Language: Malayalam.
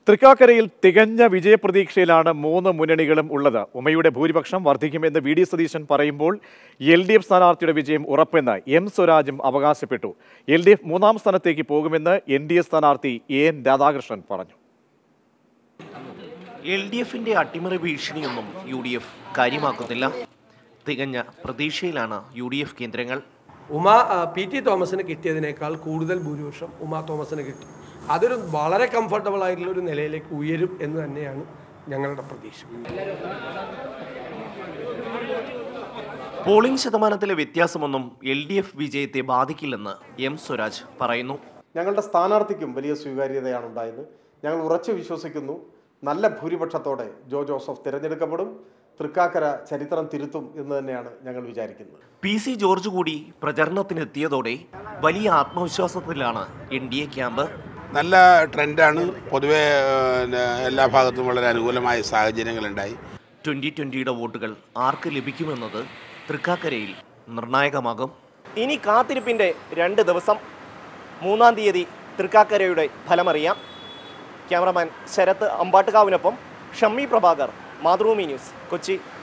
തൃക്കാക്കരയിൽ തികഞ്ഞ വിജയപ്രതീക്ഷയിലാണ് മൂന്ന് മുന്നണികളും ഉള്ളത് ഉമയുടെ ഭൂരിപക്ഷം വർദ്ധിക്കുമെന്ന് വി ഡി സതീശൻ പറയുമ്പോൾ എൽ ഡി എഫ് സ്ഥാനാർത്ഥിയുടെ വിജയം ഉറപ്പെന്ന് എം സ്വരാജും അവകാശപ്പെട്ടു എൽ ഡി എഫ് മൂന്നാം സ്ഥാനത്തേക്ക് പോകുമെന്ന് എൻ ഡി എ സ്ഥാനാർത്ഥി എ എൻ രാധാകൃഷ്ണൻ പറഞ്ഞു എൽ ഡി എഫിന്റെ അട്ടിമറി ഭീഷണിയൊന്നും യു ഡി എഫ് കാര്യമാക്കുന്നില്ല തികഞ്ഞ പ്രതീക്ഷയിലാണ് യു ഡി എഫ് കേന്ദ്രങ്ങൾ ഉമ ആ, പി ടി തോമസിന് കിട്ടിയതിനേക്കാൾ കൂടുതൽ ഭൂരിപക്ഷം ഉമ തോമസിന് കിട്ടി അതൊരു വളരെ കംഫർട്ടബിൾ ആയിട്ടുള്ള ഒരു നിലയിലേക്ക് ഉയരും എന്ന് തന്നെയാണ് ഞങ്ങളുടെ പ്രതീക്ഷ പോളിംഗ് ശതമാനത്തിലെ വ്യത്യാസമൊന്നും എൽ ഡി എഫ് വിജയത്തെ ബാധിക്കില്ലെന്ന് എം സ്വരാജ് പറയുന്നു ഞങ്ങളുടെ സ്ഥാനാർത്ഥിക്കും വലിയ സ്വീകാര്യതയാണ് ഉണ്ടായത് ഞങ്ങൾ ഉറച്ചു വിശ്വസിക്കുന്നു നല്ല ഭൂരിപക്ഷത്തോടെ ജോ ജോസഫ് തിരഞ്ഞെടുക്കപ്പെടും തൃക്കാക്കര ചരിത്രം തിരുത്തും എന്ന് തന്നെയാണ് ഞങ്ങൾ വിചാരിക്കുന്നത് പി സി ജോർജ് കൂടി പ്രചരണത്തിനെത്തിയതോടെ വലിയ ആത്മവിശ്വാസത്തിലാണ് എൻ ഡി എ ക്യാമ്പ് നല്ല ട്രെൻഡാണ് പൊതുവെ ഏഹ്, എല്ലാ ഭാഗത്തും വളരെ അനുകൂലമായ സാഹചര്യങ്ങളുണ്ടായി ട്വന്റി ട്വന്റിയുടെ വോട്ടുകൾ ആർക്ക് ലഭിക്കുമെന്നത് തൃക്കാക്കരയിൽ നിർണായകമാകും ഇനി കാത്തിരിപ്പിന്റെ രണ്ട് ദിവസം മൂന്നാം തീയതി തൃക്കാക്കരയുടെ ഫലമറിയാം ക്യാമറമാൻ ശരത്ത് അമ്പാട്ടുകാവിനൊപ്പം ഷമ്മി പ്രഭാകർ മാതൃഭൂമി ന്യൂസ് കൊച്ചി